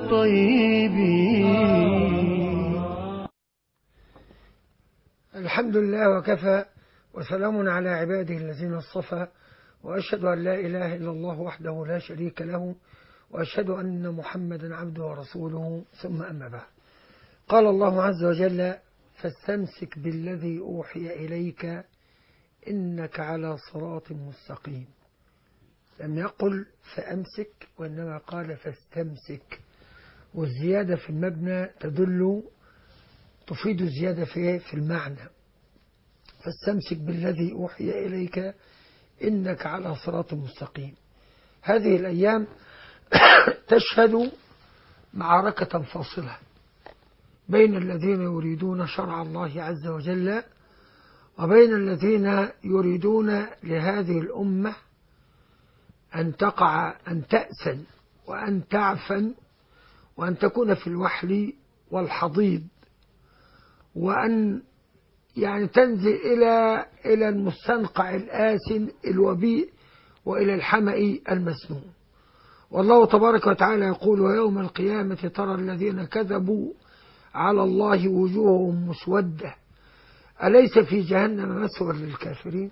الطيبين الحمد لله وكفى وسلام على عباده الذين اصطفى وأشهد أن لا إله إلا الله وحده لا شريك له وأشهد أن محمدا عبده ورسوله ثم أما بعد قال الله عز وجل فاستمسك بالذي أوحي إليك إنك على صراط مستقيم لم يقل فأمسك وإنما قال فاستمسك والزيادة في المبنى تدل تفيد زيادة في في المعنى فاستمسك بالذي أوحي إليك إنك على صراط مستقيم هذه الأيام تشهد معركة فاصلة بين الذين يريدون شرع الله عز وجل وبين الذين يريدون لهذه الأمة أن تقع أن تأسن وأن تعفن وأن تكون في الوحل والحضيض وأن يعني تنزل إلى إلى المستنقع الآسن الوبيء وإلى الحمأ المسموم والله تبارك وتعالى يقول ويوم القيامة ترى الذين كذبوا على الله وجوههم مسودة أليس في جهنم مثوى للكافرين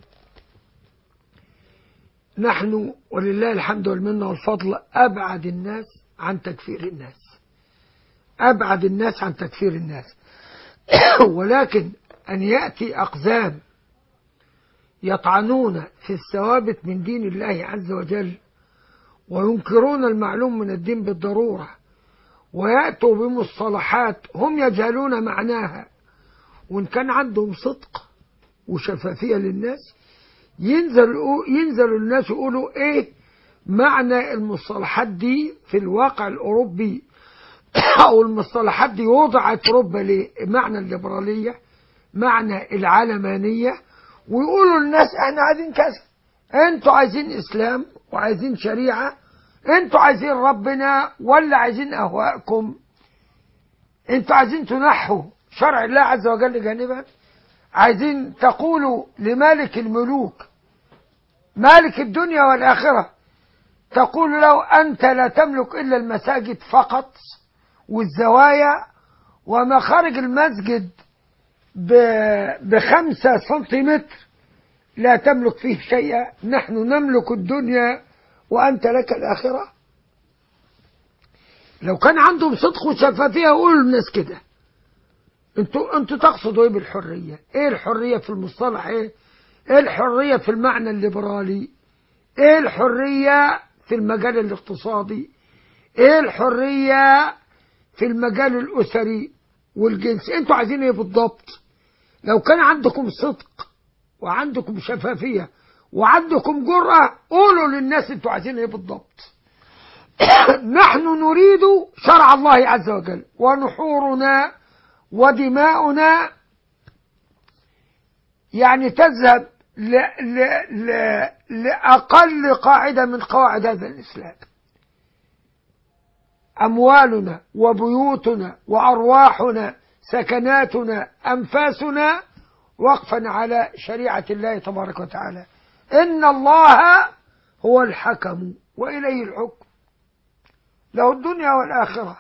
نحن ولله الحمد والمنة والفضل أبعد الناس عن تكفير الناس أبعد الناس عن تكفير الناس ولكن أن يأتي أقزام يطعنون في الثوابت من دين الله عز وجل وينكرون المعلوم من الدين بالضرورة ويأتوا بمصطلحات هم يجهلون معناها وإن كان عندهم صدق وشفافية للناس ينزل ينزلوا الناس يقولوا إيه معنى المصطلحات دي في الواقع الأوروبي أو المصطلحات دي وضعت ربما لمعنى الليبرالية معنى العلمانية ويقولوا للناس احنا عايزين كذا انتوا عايزين اسلام وعايزين شريعة انتوا عايزين ربنا ولا عايزين اهواءكم انتوا عايزين تنحوا شرع الله عز وجل جانبا عايزين تقولوا لمالك الملوك مالك الدنيا والآخرة تقول له أنت لا تملك إلا المساجد فقط والزوايا ومخارج المسجد بخمسة سنتيمتر لا تملك فيه شيئا نحن نملك الدنيا وأنت لك الآخرة لو كان عندهم صدق وشفافية يقولوا للناس كده انتوا انتوا تقصدوا ايه بالحرية ايه الحرية في المصطلح ايه ايه الحرية في المعنى الليبرالي ايه الحرية في المجال الاقتصادي ايه الحرية في المجال الأسري والجنسي انتوا عايزين ايه بالضبط لو كان عندكم صدق وعندكم شفافية وعندكم جرأة قولوا للناس انتوا عايزين ايه بالضبط نحن نريد شرع الله عز وجل ونحورنا ودماؤنا يعني تذهب ل ل ل لأقل قاعدة من قواعد هذا الإسلام أموالنا وبيوتنا وأرواحنا سكناتنا أنفاسنا وقفا على شريعة الله تبارك وتعالى إن الله هو الحكم وإليه الحكم له الدنيا والآخرة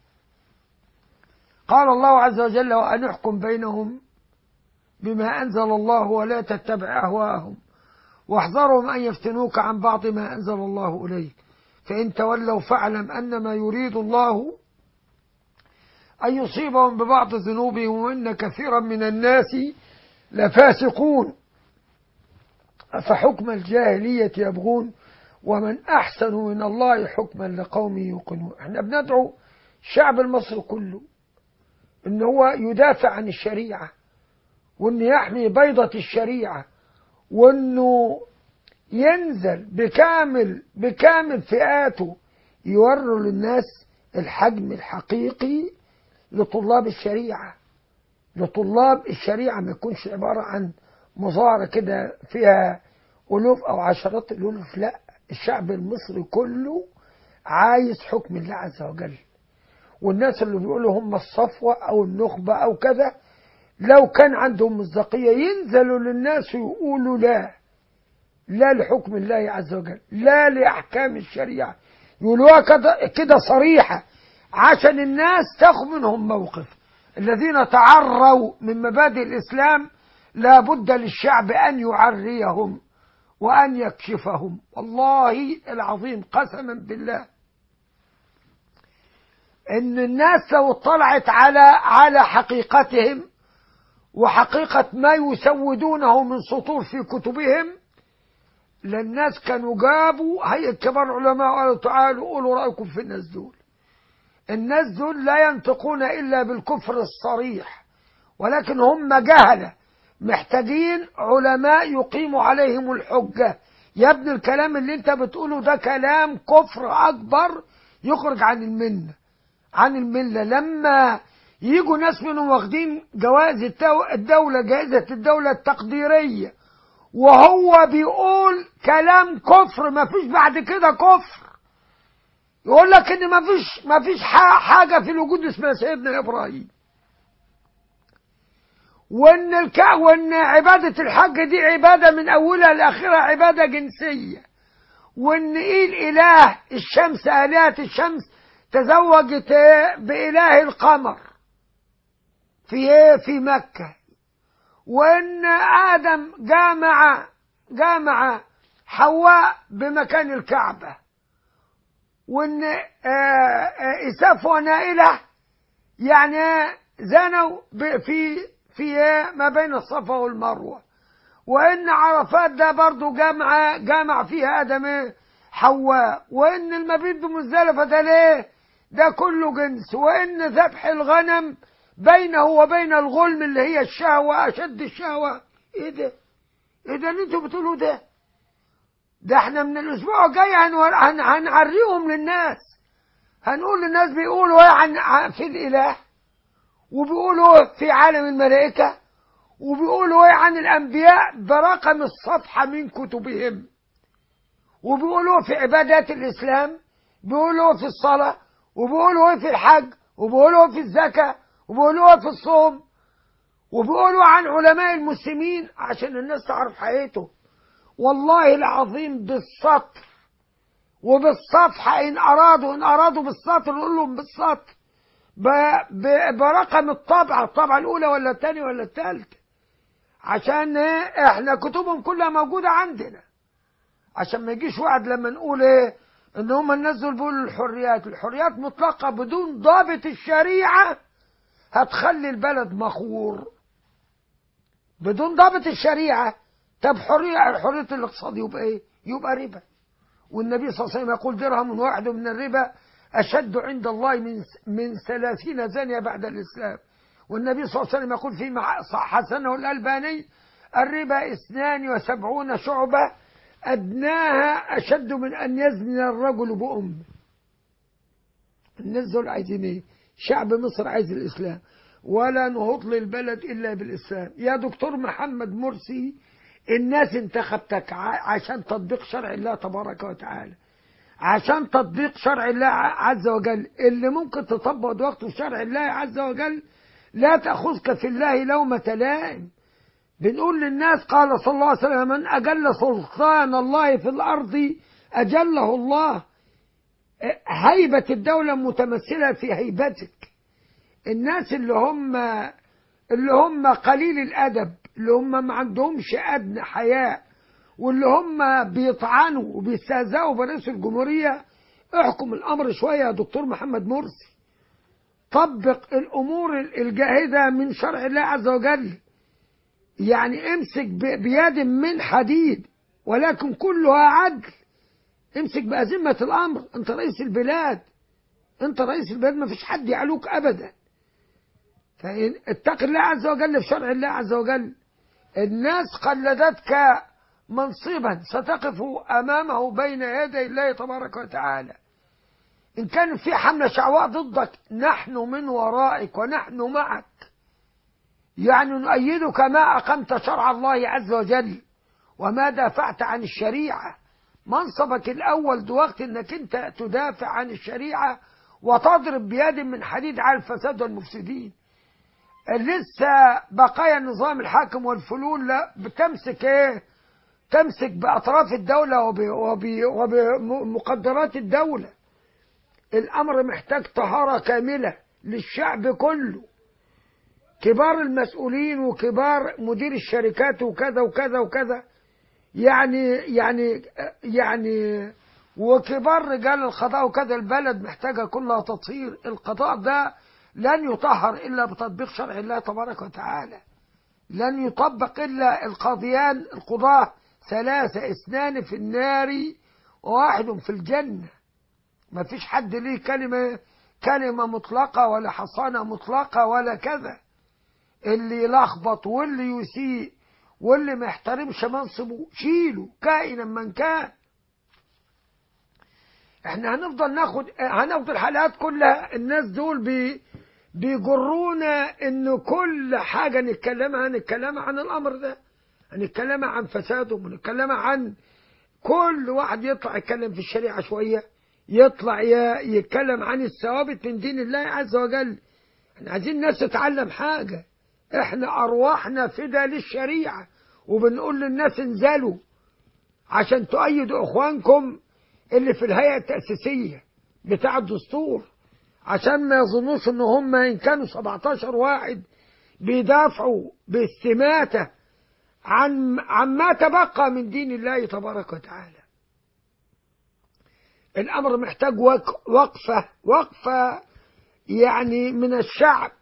قال الله عز وجل وأن احكم بينهم بما أنزل الله ولا تتبع أهواءهم واحذرهم أن يفتنوك عن بعض ما أنزل الله إليك فإن تولوا فاعلم أنما يريد الله أن يصيبهم ببعض ذنوبهم وإن كثيرا من الناس لفاسقون أفحكم الجاهلية يبغون ومن أحسن من الله حكما لقوم يوقنون احنا بندعو الشعب المصري كله ان هو يدافع عن الشريعة وانه يحمي بيضة الشريعة وانه ينزل بكامل بكامل فئاته يوروا للناس الحجم الحقيقي لطلاب الشريعة لطلاب الشريعة ما يكونش عبارة عن مظاهرة كده فيها ألوف أو عشرات الألوف لا الشعب المصري كله عايز حكم الله عز وجل والناس اللي بيقولوا هم الصفوة أو النخبة أو كذا لو كان عندهم مصداقية ينزلوا للناس ويقولوا لا لا لحكم الله عز وجل لا لأحكام الشريعة يقولوها كده كده صريحة عشان الناس تاخذ منهم موقف الذين تعروا من مبادئ الإسلام لا بد للشعب أن يعريهم وأن يكشفهم والله العظيم قسما بالله ان الناس لو اطلعت على على حقيقتهم وحقيقة ما يسودونه من سطور في كتبهم للناس كانوا جابوا هيئة كبار العلماء قالوا تعالوا قولوا رأيكم في الناس دول الناس دول لا ينطقون إلا بالكفر الصريح ولكن هم جهلة محتاجين علماء يقيموا عليهم الحجة يا ابن الكلام اللي انت بتقوله ده كلام كفر أكبر يخرج عن الملة عن الملة لما يجوا ناس منهم واخدين جوائز التو- الدولة جائزة الدولة التقديرية وهو بيقول كلام كفر ما فيش بعد كده كفر يقول لك ان ما فيش ما فيش ح- حاجة في الوجود اسمها سيدنا إبراهيم وان الك... وان عبادة الحج دي عبادة من اولها لاخرها عبادة جنسية وان ايه الاله الشمس الهة الشمس تزوجت إيه؟ باله القمر في ايه في مكة وان ادم جامع جامع حواء بمكان الكعبة وان آه، آه، اساف ونائلة يعني زنوا ب- في في إيه؟ ما بين الصفا والمروة وان عرفات ده برضو جامع جامع فيها ادم إيه؟ حواء وان المبيت بمزدلفة ده ليه ده كله جنس وان ذبح الغنم بينه وبين الغلم اللي هي الشهوة اشد الشهوة ايه ده ايه ده اللي انتوا بتقولوا ده ده احنا من الاسبوع الجاي هنور- هن- هنعريهم للناس هنقول للناس بيقولوا ايه عن عن- في الاله وبيقولوا إيه في عالم الملائكة وبيقولوا ايه عن الانبياء برقم الصفحة من كتبهم وبيقولوا في عبادات الاسلام بيقولوا في الصلاة وبيقولوا في الحج وبيقولوا في الزكاة وبيقولوا في الصوم وبيقولوا عن علماء المسلمين عشان الناس تعرف حقيقته والله العظيم بالسطر وبالصفحة إن أرادوا إن أرادوا بالسطر نقول لهم بالسطر ب- ب- برقم الطبعة الطبعة الأولى ولا الثانية ولا الثالثة عشان إيه؟ إحنا كتبهم كلها موجودة عندنا عشان ما يجيش واحد لما نقول ايه ان هم الناس دول بيقولوا الحريات الحريات مطلقه بدون ضابط الشريعه هتخلي البلد مخور بدون ضابط الشريعه طب حريه حريه الاقتصاد يبقى ايه يبقى ربا والنبي صلى الله عليه وسلم يقول درهم واحد من الربا اشد عند الله من من ثلاثين زانيه بعد الاسلام والنبي صلى الله عليه وسلم يقول فيما صح حسنه الالباني الربا اثنان وسبعون شعبه أدناها أشد من أن يزني الرجل بأمه الناس دول عايزين إيه؟ شعب مصر عايز الإسلام ولا نهض للبلد إلا بالإسلام يا دكتور محمد مرسي الناس انتخبتك ع- عشان تطبيق شرع الله تبارك وتعالى عشان تطبيق شرع الله ع- عز وجل اللي ممكن تطبق دلوقتي في شرع الله عز وجل لا تأخذك في الله لومة لائم بنقول للناس قال صلى الله عليه وسلم من أجل سلطان الله في الأرض أجله الله هيبة الدولة متمثلة في هيبتك الناس اللي هم اللي هم قليل الأدب اللي هم ما عندهمش أدنى حياء واللي هم بيطعنوا وبيستهزئوا برئيس الجمهورية احكم الأمر شوية يا دكتور محمد مرسي طبق الأمور الجاهزة من شرع الله عز وجل يعني امسك ب- بيد من حديد ولكن كلها عدل امسك بأزمة الأمر انت رئيس البلاد انت رئيس البلاد ما فيش حد يعلوك أبدا فإن اتق الله عز وجل في شرع الله عز وجل الناس قلدتك منصبا ستقف أمامه بين يدي الله تبارك وتعالى إن كان في حملة شعواء ضدك نحن من ورائك ونحن معك يعني نؤيدك ما أقمت شرع الله عز وجل وما دافعت عن الشريعة منصبك الأول دلوقتي أنك أنت تدافع عن الشريعة وتضرب بيد من حديد على الفساد والمفسدين لسه بقايا النظام الحاكم والفلول لا بتمسك ايه تمسك بأطراف الدولة وب- وب- وبمقدرات الدولة الأمر محتاج طهارة كاملة للشعب كله كبار المسؤولين وكبار مدير الشركات وكذا وكذا وكذا يعني يعني يعني وكبار رجال القضاء وكذا البلد محتاجة كلها تطهير القضاء ده لن يطهر إلا بتطبيق شرع الله تبارك وتعالى لن يطبق إلا القاضيان القضاة ثلاثة اثنان في النار وواحد في الجنة ما فيش حد ليه كلمة كلمة مطلقة ولا حصانة مطلقة ولا كذا اللي يلخبط واللي يسيء واللي ما يحترمش منصبه شيله كائنا من كان احنا هنفضل ناخد هناخد الحلقات كلها الناس دول بي بيجرونا ان كل حاجه نتكلمها هنتكلمها عن الامر ده هنتكلمها عن فسادهم ونتكلمها عن كل واحد يطلع يتكلم في الشريعه شويه يطلع ي- يتكلم عن الثوابت من دين الله عز وجل احنا عايزين الناس تتعلم حاجه احنا ارواحنا فدا للشريعه وبنقول للناس انزلوا عشان تؤيدوا اخوانكم اللي في الهيئه التاسيسيه بتاع الدستور عشان ما يظنوش ان هم ان كانوا 17 واحد بيدافعوا باستماته عن عما تبقى من دين الله تبارك وتعالى الامر محتاج وق- وقفه وقفه يعني من الشعب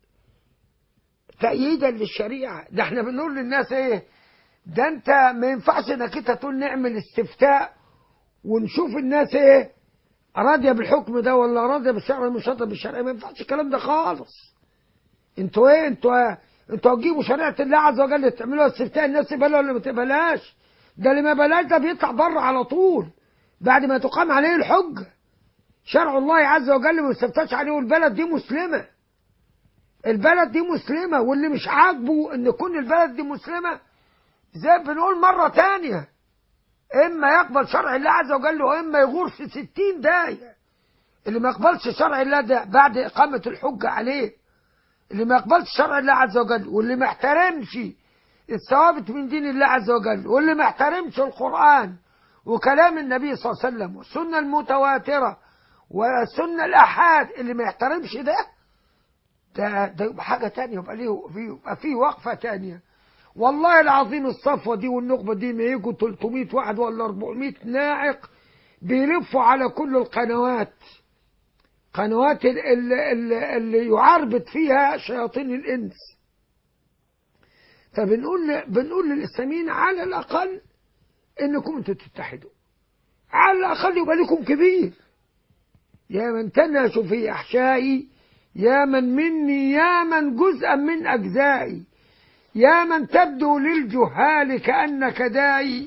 تأييدا للشريعة ده احنا بنقول للناس ايه ده انت ما ينفعش انك انت تقول نعمل استفتاء ونشوف الناس ايه راضية بالحكم ده ولا راضية بالشرع مش راضية بالشرع ما ينفعش الكلام ده خالص انتوا ايه انتوا انتوا هتجيبوا شريعة الله عز وجل تعملوها استفتاء الناس تقبلها ولا ما تقبلهاش ده اللي ما بلاش ده بيطلع بره على طول بعد ما تقام عليه الحجة شرع الله عز وجل ما يستفتاش عليه والبلد دي مسلمة البلد دي مسلمة واللي مش عاجبه ان كون البلد دي مسلمة زي بنقول مرة تانية اما يقبل شرع الله عز وجل واما يغور في ستين داية اللي ما يقبلش شرع الله ده بعد اقامة الحجة عليه اللي ما يقبلش شرع الله عز وجل واللي ما يحترمش الثوابت من دين الله عز وجل واللي ما يحترمش القرآن وكلام النبي صلى الله عليه وسلم والسنة المتواترة والسنة الأحاد اللي ما يحترمش ده ده ده يبقى حاجة تانية يبقى ليه في يبقى في وقفة تانية والله العظيم الصفوة دي والنخبة دي ما يجوا 300 واحد ولا 400 ناعق بيلفوا على كل القنوات قنوات ال- ال- ال- اللي يعربد فيها شياطين الإنس فبنقول بنقول للإسلاميين على الأقل إنكم أنتوا تتحدوا على الأقل يبقى لكم كبير يا من تنهش في أحشائي يا من مني يا من جزءا من أجزائي يا من تبدو للجهال كأنك داعي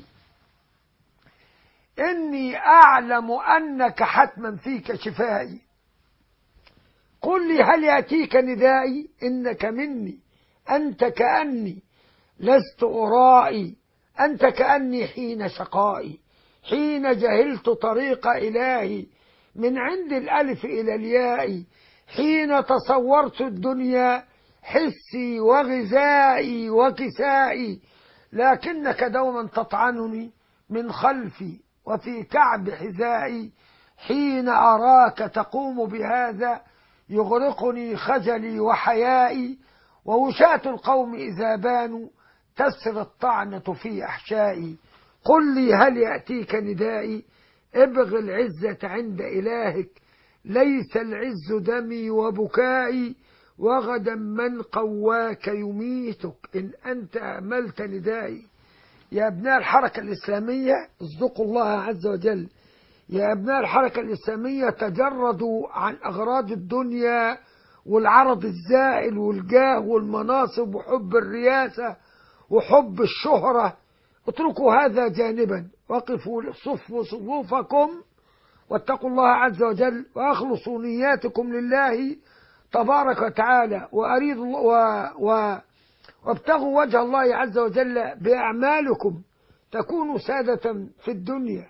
إني أعلم أنك حتما فيك شفائي قل لي هل يأتيك ندائي إنك مني أنت كأني لست أرائي أنت كأني حين شقائي حين جهلت طريق إلهي من عند الألف إلى الياء حين تصورت الدنيا حسي وغذائي وكسائي لكنك دوما تطعنني من خلفي وفي كعب حذائي حين أراك تقوم بهذا يغرقني خجلي وحيائي ووشاة القوم إذا بانوا تسري الطعنة في أحشائي قل لي هل يأتيك ندائي ابغ العزة عند إلهك ليس العز دمي وبكائي وغدا من قواك يميتك إن أنت أملت ندائي يا أبناء الحركة الإسلامية اصدقوا الله عز وجل يا أبناء الحركة الإسلامية تجردوا عن أغراض الدنيا والعرض الزائل والجاه والمناصب وحب الرياسة وحب الشهرة اتركوا هذا جانبا وقفوا صفوا صفوفكم واتقوا الله عز وجل واخلصوا نياتكم لله تبارك وتعالى وأريد الله و و وابتغوا وجه الله عز وجل بأعمالكم تكونوا سادة في الدنيا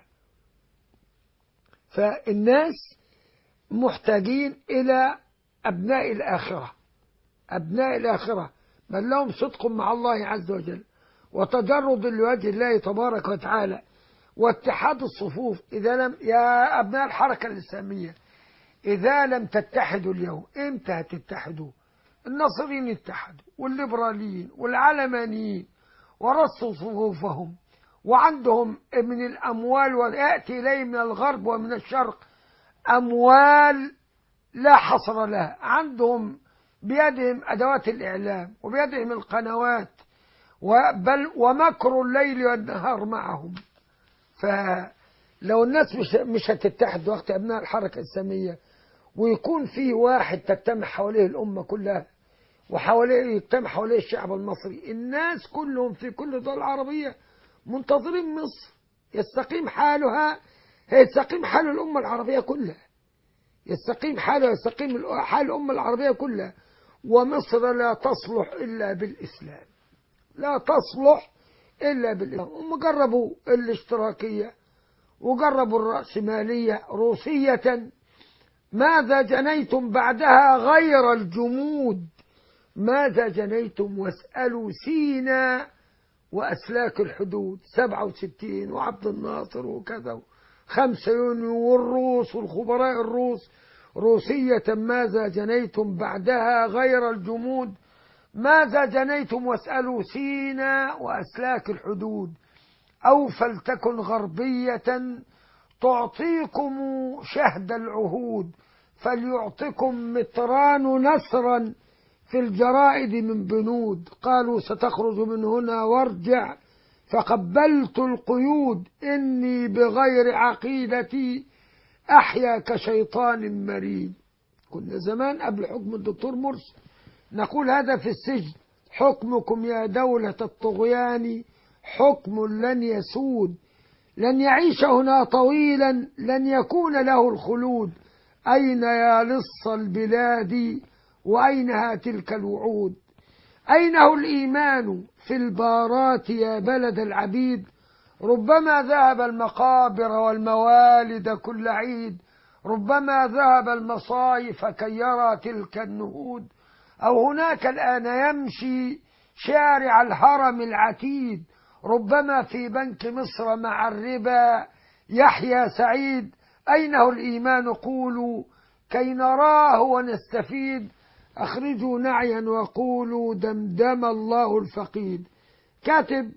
فالناس محتاجين إلى أبناء الآخرة أبناء الآخرة بل لهم صدق مع الله عز وجل وتجرد لوجه الله تبارك وتعالى واتحاد الصفوف إذا لم يا أبناء الحركة الإسلامية إذا لم تتحدوا اليوم إمتى هتتحدوا الناصرين اتحدوا والليبراليين والعلمانيين ورصوا صفوفهم وعندهم من الأموال ويأتي إليه من الغرب ومن الشرق أموال لا حصر لها عندهم بيدهم أدوات الإعلام وبيدهم القنوات وبل ومكر الليل والنهار معهم فلو الناس مش, مش هتتحد وقت أبناء الحركة الإسلامية ويكون في واحد تجتمع حواليه الأمة كلها وحواليه يجتمع حواليه الشعب المصري الناس كلهم في كل الدول العربية منتظرين مصر يستقيم حالها يستقيم حال الأمة العربية كلها يستقيم حالها يستقيم حال الأمة العربية كلها ومصر لا تصلح إلا بالإسلام لا تصلح إلا بالإسلام هم جربوا الاشتراكية وجربوا الرأسمالية روسية ماذا جنيتم بعدها غير الجمود ماذا جنيتم واسألوا سينا وأسلاك الحدود سبعة وستين وعبد الناصر وكذا خمسة يونيو والروس والخبراء الروس روسية ماذا جنيتم بعدها غير الجمود ماذا جنيتم واسألوا سينا وأسلاك الحدود أو فلتكن غربية تعطيكم شهد العهود فليعطكم مطران نصرا في الجرائد من بنود قالوا ستخرج من هنا وارجع فقبلت القيود إني بغير عقيدتي أحيا كشيطان مريد كنا زمان قبل حكم الدكتور مرسي نقول هذا في السجن حكمكم يا دولة الطغيان حكم لن يسود لن يعيش هنا طويلا لن يكون له الخلود أين يا لص البلاد وأينها تلك الوعود أينه الإيمان في البارات يا بلد العبيد ربما ذهب المقابر والموالد كل عيد ربما ذهب المصايف كي يرى تلك النهود أو هناك الآن يمشي شارع الهرم العتيد ربما في بنك مصر مع الربا يحيى سعيد أينه الإيمان قولوا كي نراه ونستفيد أخرجوا نعيا وقولوا دمدم الله الفقيد كاتب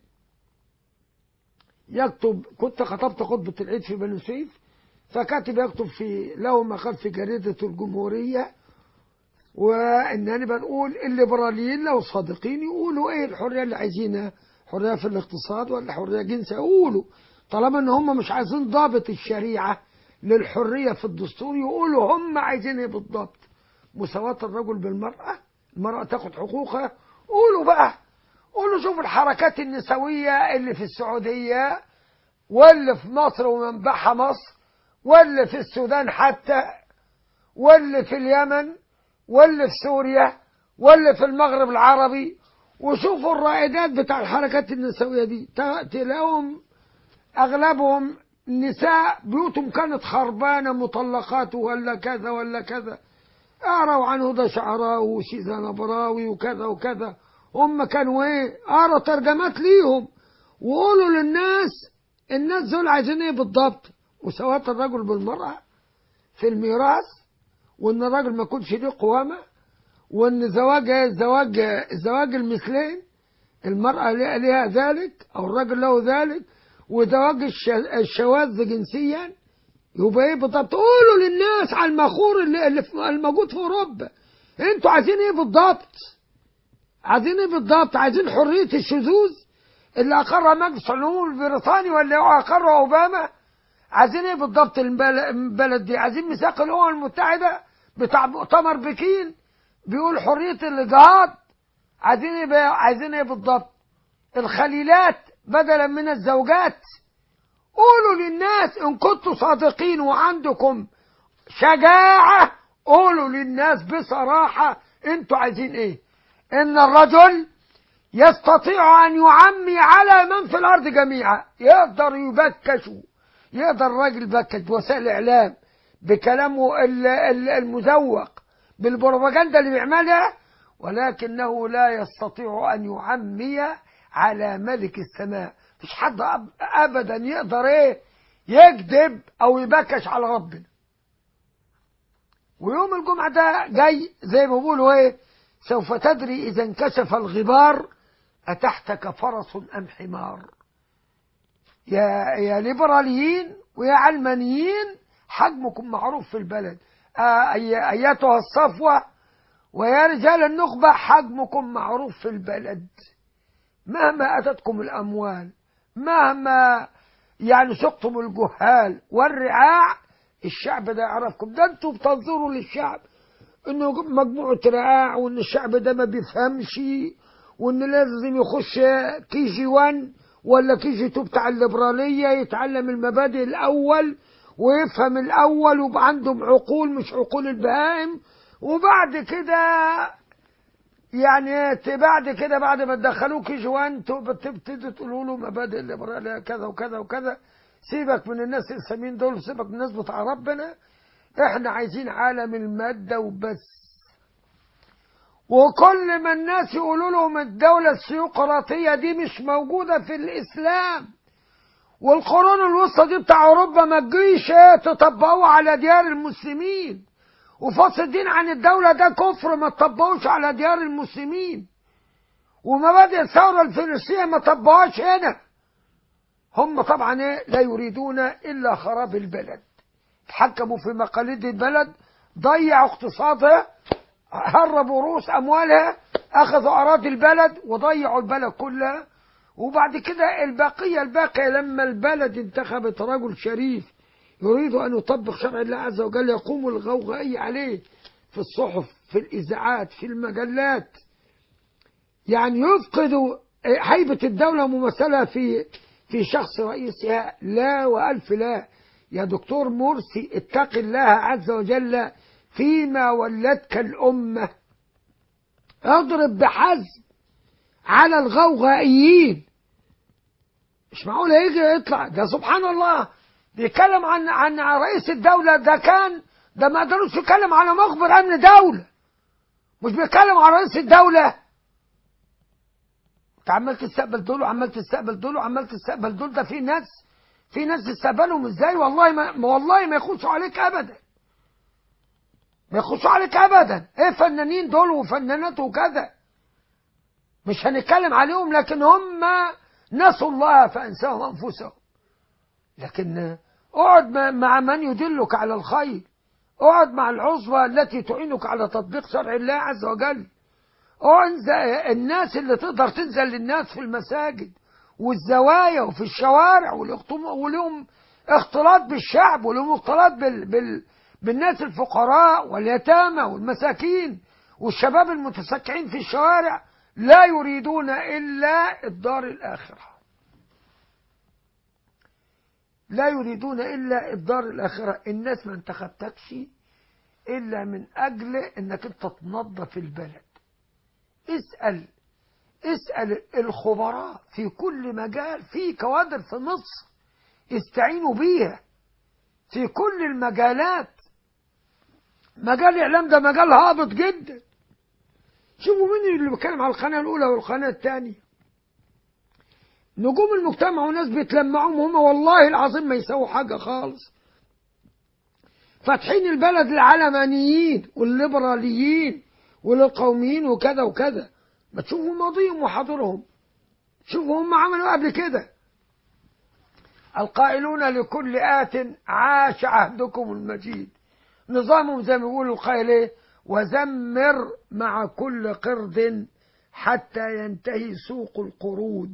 يكتب كنت خطبت خطبة العيد في بني سويف فكاتب يكتب في له مقال في جريدة الجمهورية وإنني بنقول الليبراليين لو صادقين يقولوا إيه الحرية اللي عايزينها حرية في الاقتصاد ولا حرية جنسية يقولوا طالما إن هم مش عايزين ضابط الشريعة للحرية في الدستور يقولوا هم عايزين إيه بالضبط مساواة الرجل بالمرأة المرأة تاخد حقوقها قولوا بقى قولوا شوف الحركات النسوية اللي في السعودية واللي في مصر ومنبعها مصر واللي في السودان حتى واللي في اليمن واللي في سوريا واللي في المغرب العربي وشوفوا الرائدات بتاع الحركات النسوية دي تلاقيهم أغلبهم نساء بيوتهم كانت خربانة مطلقات ولا كذا ولا كذا أروا عن هدى شعراوي وشيزا نبراوي وكذا وكذا هم كانوا ايه أروا ترجمات ليهم وقولوا للناس الناس دول عايزين ايه بالضبط مساواة الرجل بالمرأة في الميراث وان الراجل ما يكونش ليه قوامة وان زواج زواج زواج المثلين المرأة لها ذلك او الرجل له ذلك وزواج الشواذ جنسيا يبقى ايه بالضبط قولوا للناس على المخور اللي, اللي الموجود في اوروبا انتوا عايزين ايه بالضبط عايزين ايه بالضبط عايزين حرية الشذوذ اللي اقرها مجلس العموم البريطاني ولا اقرها اوباما عايزين ايه بالضبط البلد دي عايزين ميثاق الامم المتحدة بتاع مؤتمر بكين بيقول حرية الإجهاض عايزين ايه بقى عايزين ايه بالضبط الخليلات بدلا من الزوجات قولوا للناس ان كنتوا صادقين وعندكم شجاعة قولوا للناس بصراحة انتوا عايزين ايه ان الرجل يستطيع ان يعمي على من في الارض جميعا يقدر يبكشوا يقدر الراجل يبكش بوسائل الاعلام بكلامه المزوق بالبروباجندا اللي بيعملها ولكنه لا يستطيع ان يعمي على ملك السماء مش حد ابدا يقدر ايه يكذب او يبكش على ربنا ويوم الجمعة ده جاي زي ما بيقولوا ايه سوف تدري إذا انكشف الغبار أتحتك فرس أم حمار يا يا ليبراليين ويا علمانيين حجمكم معروف في البلد آه أي- أيتها الصفوة ويا رجال النخبة حجمكم معروف في البلد مهما أتتكم الأموال مهما يعني سقتم الجهال والرعاع الشعب ده يعرفكم ده انتوا بتنظروا للشعب انه مجموعة رعاع وان الشعب ده ما بيفهمش وان لازم يخش كي جي 1 ولا كي جي 2 بتاع الليبرالية يتعلم المبادئ الاول ويفهم الاول ويبقى عندهم عقول مش عقول البهائم وبعد كده يعني ت- بعد كده بعد ما تدخلوه كي جي 1 تبقى تبتدوا تقولوا له مبادئ الليبرالية كذا وكذا وكذا سيبك من الناس السامين دول سيبك من الناس بتاع ربنا احنا عايزين عالم المادة وبس وكل ما الناس يقولوا لهم الدولة السيقراطية دي مش موجودة في الإسلام والقرون الوسطى دي بتاع أوروبا ما تجيش ايه تطبقوها على ديار المسلمين وفصل الدين عن الدولة ده كفر ما تطبقوش على ديار المسلمين ومبادئ الثورة الفلسطينية ما طبقوهاش هنا هم طبعا ايه لا يريدون إلا خراب البلد تحكموا في مقاليد البلد ضيعوا اقتصادها هربوا رؤوس أموالها أخذوا أراضي البلد وضيعوا البلد كلها وبعد كده البقية الباقية لما البلد انتخبت رجل شريف يريد أن يطبق شرع الله عز وجل يقوم الغوغائي عليه في الصحف في الإذاعات في المجلات يعني يفقد هيبة الدولة ممثلة في في شخص رئيسها لا وألف لا يا دكتور مرسي اتق الله عز وجل فيما ولتك الأمة اضرب بحزم على الغوغائيين مش معقول هيجي يطلع ده سبحان الله بيتكلم عن عن رئيس الدولة ده كان ده ما قدروش يتكلم على مخبر أمن دولة مش بيتكلم على رئيس الدولة انت عمال تستقبل دول وعمال تستقبل دول وعمال تستقبل دول ده في ناس في ناس تستقبلهم ازاي والله ما والله ما يخشوا عليك ابدا ما يخشوا عليك ابدا ايه فنانين دول وفنانات وكذا مش هنتكلم عليهم لكن هم نسوا الله فانساهم انفسهم لكن اقعد مع من يدلك على الخير اقعد مع العصبة التي تعينك على تطبيق شرع الله عز وجل انزل الناس اللي تقدر تنزل للناس في المساجد والزوايا وفي الشوارع ولهم اختلاط بالشعب ولهم اختلاط بال بال بالناس الفقراء واليتامى والمساكين والشباب المتسكعين في الشوارع لا يريدون إلا الدار الآخرة لا يريدون إلا الدار الآخرة الناس ما انتخبتكش إلا من أجل أنك أنت تنظف البلد اسأل اسأل الخبراء في كل مجال في كوادر في مصر استعينوا بيها في كل المجالات مجال الإعلام ده مجال هابط جدا شوفوا مين اللي بيتكلم على القناة الأولى والقناة الثانية نجوم المجتمع وناس بيتلمعوهم هم والله العظيم ما يسووا حاجة خالص فاتحين البلد للعلمانيين والليبراليين وللقوميين وكذا وكذا ما تشوفوا ماضيهم وحاضرهم شوفوا هم عملوا قبل كده القائلون لكل آت عاش عهدكم المجيد نظامهم زي ما بيقولوا القائل ايه وزمر مع كل قرد حتى ينتهي سوق القرود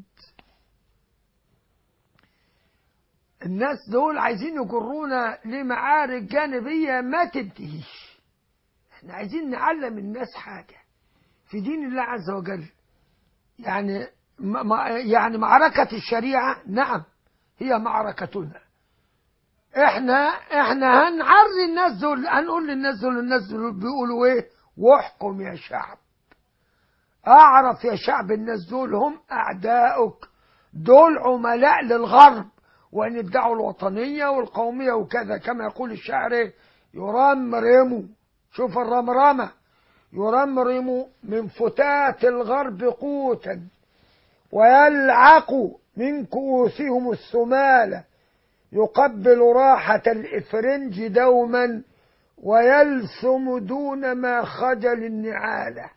الناس دول عايزين يجرونا لمعارك جانبية ما تنتهيش احنا عايزين نعلم الناس حاجة في دين الله عز وجل يعني ما يعني معركة الشريعة نعم هي معركتنا احنا احنا هنعري الناس دول هنقول للناس دول الناس دول بيقولوا ايه واحكم يا شعب اعرف يا شعب الناس دول هم اعدائك دول عملاء للغرب وان ادعوا الوطنية والقومية وكذا كما يقول الشاعر يرمرموا شوف الرمرمة يرمرم من فتات الغرب قوتا ويلعق من كؤوسهم الثمالة يقبل راحة الإفرنج دوما ويلثم دون ما خجل النعالة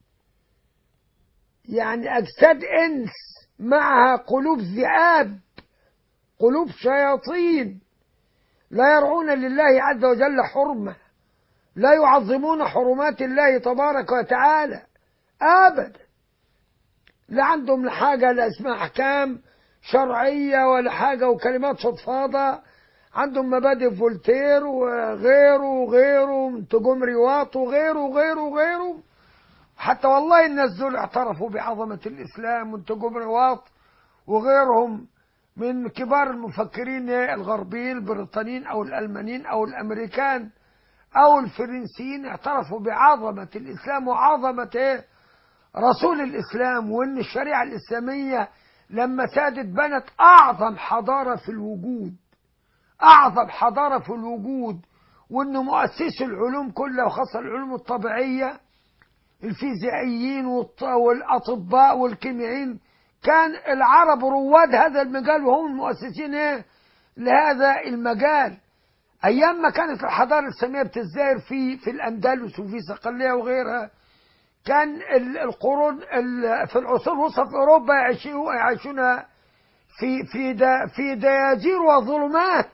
يعني أجساد إنس معها قلوب ذئاب قلوب شياطين لا يرعون لله عز وجل حرمة لا يعظمون حرمات الله تبارك وتعالى أبدا لا عندهم حاجة لا اسمها أحكام شرعية ولا حاجة وكلمات فضفاضة عندهم مبادئ فولتير وغيره وغيره من تجمري واط وغيره وغيره وغيره حتى والله الناس دول اعترفوا بعظمة الإسلام من تجمري واط وغيرهم من كبار المفكرين الغربيين البريطانيين أو الألمانيين أو الأمريكان أو الفرنسيين اعترفوا بعظمة الإسلام وعظمة إيه؟ رسول الإسلام وإن الشريعة الإسلامية لما سادت بنت أعظم حضارة في الوجود أعظم حضارة في الوجود وإن مؤسسي العلوم كلها وخاصة العلوم الطبيعية الفيزيائيين والط- والأطباء والكيميائيين كان العرب رواد هذا المجال وهم المؤسسين إيه؟ لهذا المجال أيام ما كانت الحضارة الإسلامية بتزدهر في في الأندلس وفي صقلية وغيرها كان ال- القرون ال- في العصور الوسطى في أوروبا يعيشوا- يعيشون في في دا في دياجير وظلمات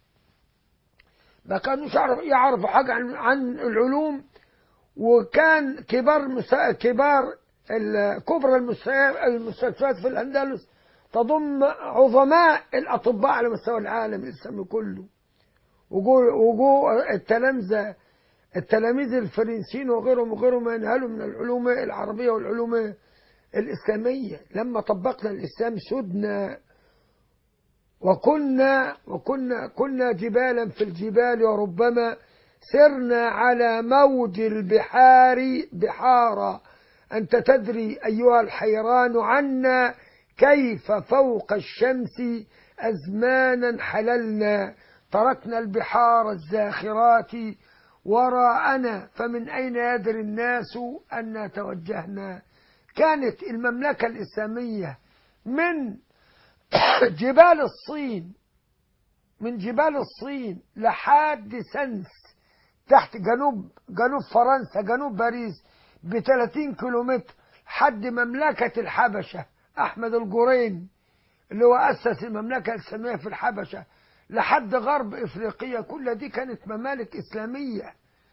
ما كانوش يعرف- يعرفوا حاجة عن عن العلوم وكان كبار المسا... كبار ال- كبرى المستشفيات المستشفيات في الأندلس تضم عظماء الأطباء على مستوى العالم الإسلامي كله وجو وجو التلامذة التلاميذ الفرنسيين وغيرهم وغيرهم ينهلوا من العلوم العربية والعلوم الإسلامية لما طبقنا الإسلام سدنا وكنا وكنا كنا جبالا في الجبال وربما سرنا على موج البحار بحارا أنت تدري أيها الحيران عنا كيف فوق الشمس أزمانا حللنا تركنا البحار الزاخرات وراءنا فمن أين يدري الناس أن توجهنا كانت المملكة الإسلامية من جبال الصين من جبال الصين لحد سنس تحت جنوب جنوب فرنسا جنوب باريس ب 30 كيلومتر حد مملكة الحبشة أحمد الجرين اللي هو أسس المملكة الإسلامية في الحبشة لحد غرب إفريقيا كل دي كانت ممالك إسلامية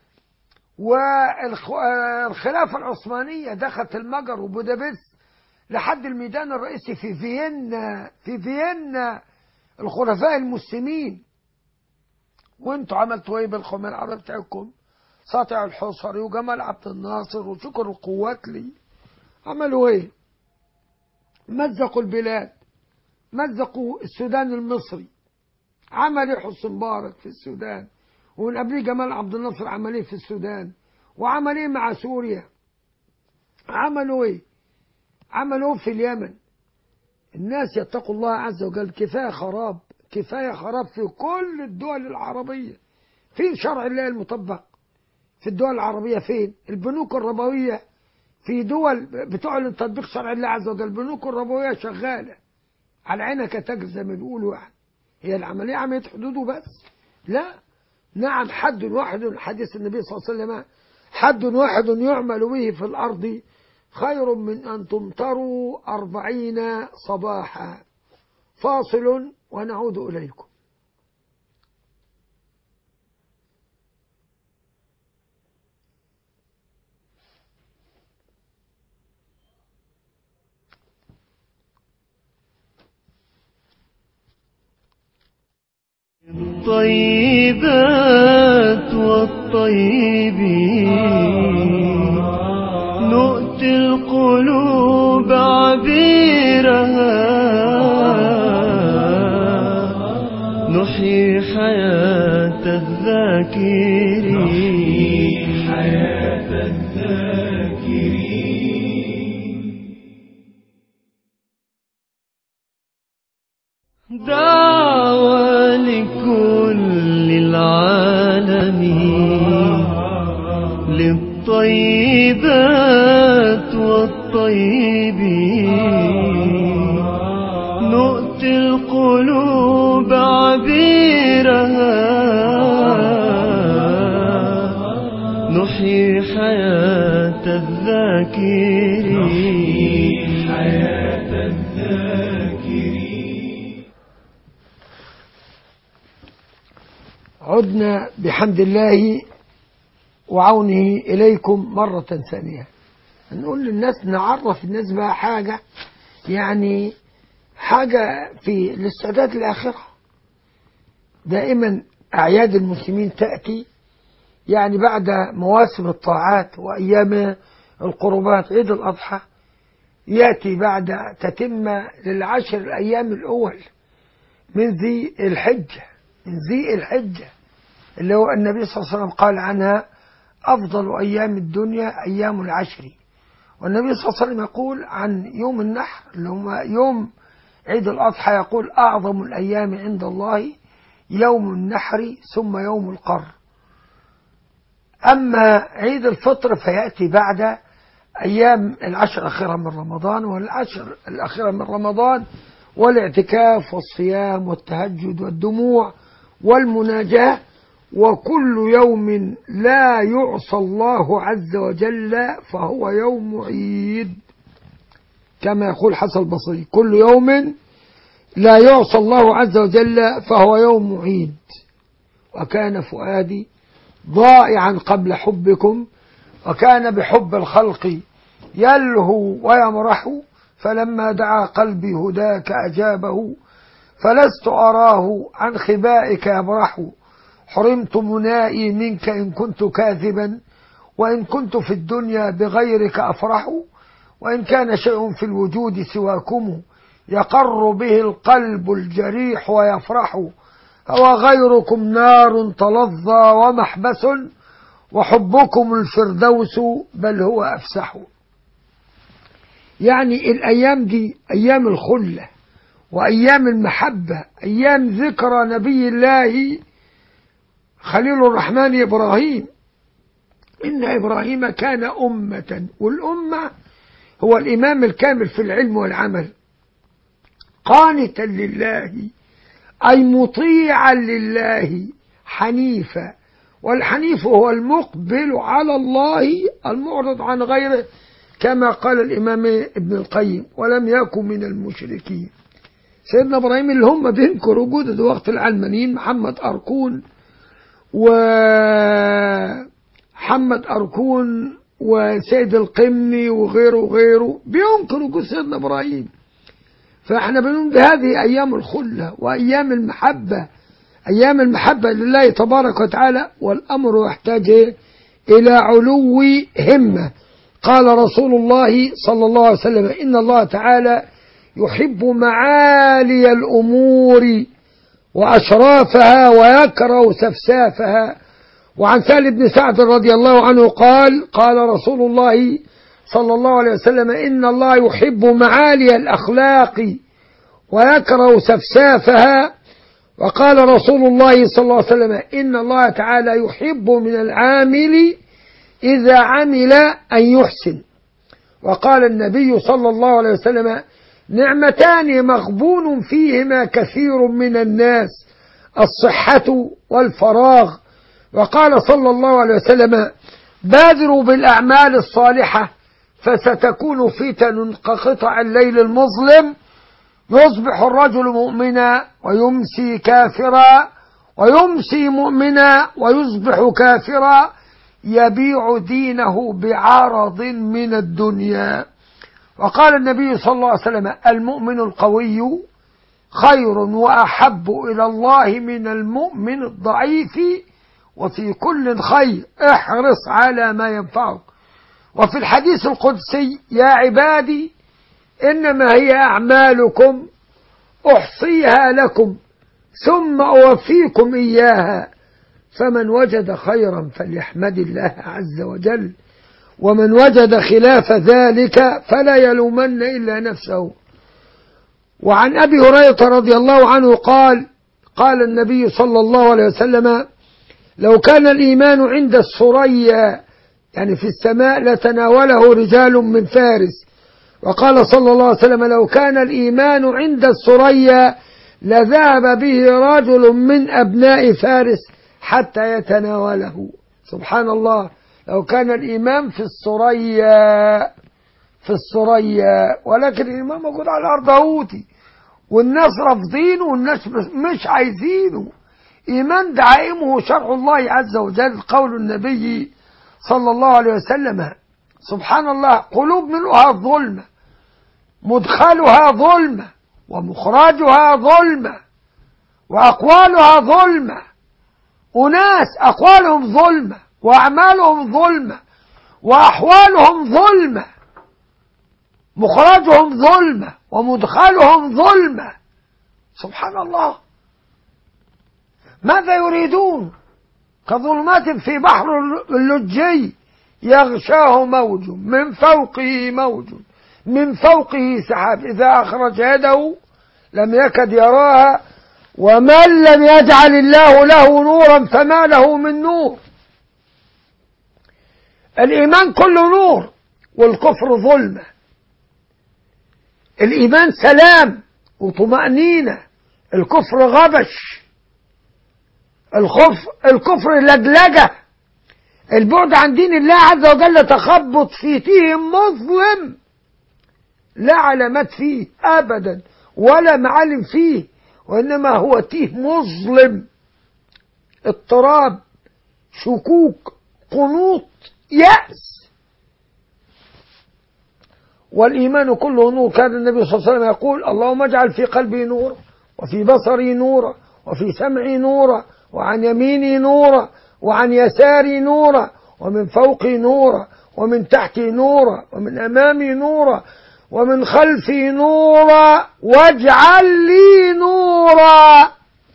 والخلافة العثمانية دخلت المجر وبودابست لحد الميدان الرئيسي في فيينا في فيينا الخلفاء المسلمين وانتوا عملتوا ايه بالخمال العربي بتاعكم ساطع الحصري وجمال عبد الناصر وشكر القواتلي عملوا ايه مزقوا البلاد مزقوا السودان المصري عمل ايه حسن مبارك في السودان ومن قبليه جمال عبد الناصر عمل ايه في السودان وعمل ايه مع سوريا عملوا ايه عملوا في اليمن الناس يتقوا الله عز وجل كفايه خراب كفايه خراب في كل الدول العربيه فين شرع الله المطبق في الدول العربيه فين البنوك الربويه في دول بتعلن تطبيق شرع الله عز وجل البنوك الربويه شغاله على عينك تجري زي ما بيقولوا يعني هي العمليه عمليه حدود وبس لا نعم حد واحد حديث النبي صلى الله عليه وسلم حد واحد يعمل به في الأرض خير من أن تمطروا أربعين صباحا فاصل ونعود إليكم الطيبات والطيبين نؤتي القلوب عبيرها نحيي حياة الذاكرين حياة الذاكرين دعوة لكل العالمين للطيبات والطيبين نؤتي القلوب عبيرها نحيي حياة الذاكرين حياة الذاكرين عدنا بحمد الله وعونه إليكم مرة ثانية نقول للناس نعرف الناس بقى حاجة يعني حاجة في الاستعداد للآخرة دائما أعياد المسلمين تأتي يعني بعد مواسم الطاعات وأيام القربات عيد الأضحى يأتي بعد تتمة للعشر الأيام الأول من ذي الحجة من ذي الحجة اللي هو النبي صلى الله عليه وسلم قال عنها أفضل أيام الدنيا أيام العشر والنبي صلى الله عليه وسلم يقول عن يوم النحر اللي هو يوم عيد الأضحى يقول أعظم الأيام عند الله يوم النحر ثم يوم القر أما عيد الفطر فيأتي بعد أيام العشر الأخيرة من رمضان والعشر الأخيرة من رمضان والاعتكاف والصيام والتهجد والدموع والمناجاة وكل يوم لا يعصى الله عز وجل فهو يوم عيد كما يقول حسن البصري كل يوم لا يعصى الله عز وجل فهو يوم عيد وكان فؤادي ضائعا قبل حبكم وكان بحب الخلق يلهو ويمرح فلما دعا قلبي هداك أجابه فلست أراه عن خبائك يبرح حرمت منائي منك إن كنت كاذبا وإن كنت في الدنيا بغيرك أفرح وإن كان شيء في الوجود سواكم يقر به القلب الجريح ويفرح هو غيركم نار تلظى ومحبس وحبكم الفردوس بل هو أفسح يعني الأيام دي أيام الخلة وأيام المحبة أيام ذكرى نبي الله خليل الرحمن إبراهيم إن إبراهيم كان أمة والأمة هو الإمام الكامل في العلم والعمل قانتا لله أي مطيعا لله حنيفا والحنيف هو المقبل على الله المعرض عن غيره كما قال الإمام ابن القيم ولم يكن من المشركين سيدنا إبراهيم اللي هم بينكروا وجود وقت العلمانيين محمد أركون ومحمد أركون وسيد القمني وغيره وغيره بينكروا وجود سيدنا إبراهيم فاحنا بنقول بهذه أيام الخلة وأيام المحبة أيام المحبة لله تبارك وتعالى والأمر يحتاج إلى علو همة قال رسول الله صلى الله عليه وسلم إن الله تعالى يحب معالي الأمور وأشرافها ويكره سفسافها وعن سهل بن سعد رضي الله عنه قال قال رسول الله صلى الله عليه وسلم إن الله يحب معالي الأخلاق ويكره سفسافها وقال رسول الله صلى الله عليه وسلم إن الله تعالى يحب من العامل إذا عمل أن يحسن وقال النبي صلى الله عليه وسلم نعمتان مغبون فيهما كثير من الناس الصحة والفراغ وقال صلى الله عليه وسلم بادروا بالأعمال الصالحة فستكون فتن كقطع الليل المظلم يصبح الرجل مؤمنا ويمسي كافرا ويمسي مؤمنا ويصبح كافرا يبيع دينه بعرض من الدنيا وقال النبي صلى الله عليه وسلم المؤمن القوي خير وأحب إلى الله من المؤمن الضعيف وفي كل خير احرص على ما ينفعك وفي الحديث القدسي يا عبادي إنما هي أعمالكم أحصيها لكم ثم أوفيكم إياها فمن وجد خيرا فليحمد الله عز وجل ومن وجد خلاف ذلك فلا يلومن إلا نفسه وعن أبي هريرة رضي الله عنه قال قال النبي صلى الله عليه وسلم لو كان الإيمان عند الثريا يعني في السماء لتناوله رجال من فارس وقال صلى الله عليه وسلم لو كان الإيمان عند الثريا لذهب به رجل من أبناء فارس حتى يتناوله سبحان الله لو كان الإمام في الثريا في الثريا ولكن الإمام موجود على الأرض أهوتي والناس رافضينه والناس مش عايزينه إيمان دعائمه شرع الله عز وجل قول النبي صلى الله عليه وسلم سبحان الله قلوب ملؤها ظلمة مدخلها ظلمة ومخرجها ظلمة وأقوالها ظلمة أناس أقوالهم ظلمة وأعمالهم ظلمة وأحوالهم ظلمة مخرجهم ظلمة ومدخلهم ظلمة سبحان الله ماذا يريدون كظلمات في بحر اللجي يغشاه موج من فوقه موج من فوقه سحاب إذا أخرج يده لم يكد يراها ومن لم يجعل الله له نورا فما له من نور الإيمان كله نور والكفر ظلمة الإيمان سلام وطمأنينة الكفر غبش الخف الكفر لجلجة البعد عن دين الله عز وجل تخبط في تيه مظلم لا علامات فيه أبدا ولا معالم فيه وإنما هو تيه مظلم اضطراب شكوك قنوط يأس والإيمان كله نور كان النبي صلى الله عليه وسلم يقول اللهم اجعل في قلبي نورا وفي بصري نورا وفي سمعي نورا وعن يميني نورا وعن يساري نورا ومن فوقي نورا ومن تحتي نورا ومن أمامي نورا ومن خلفي نورا واجعل لي نورا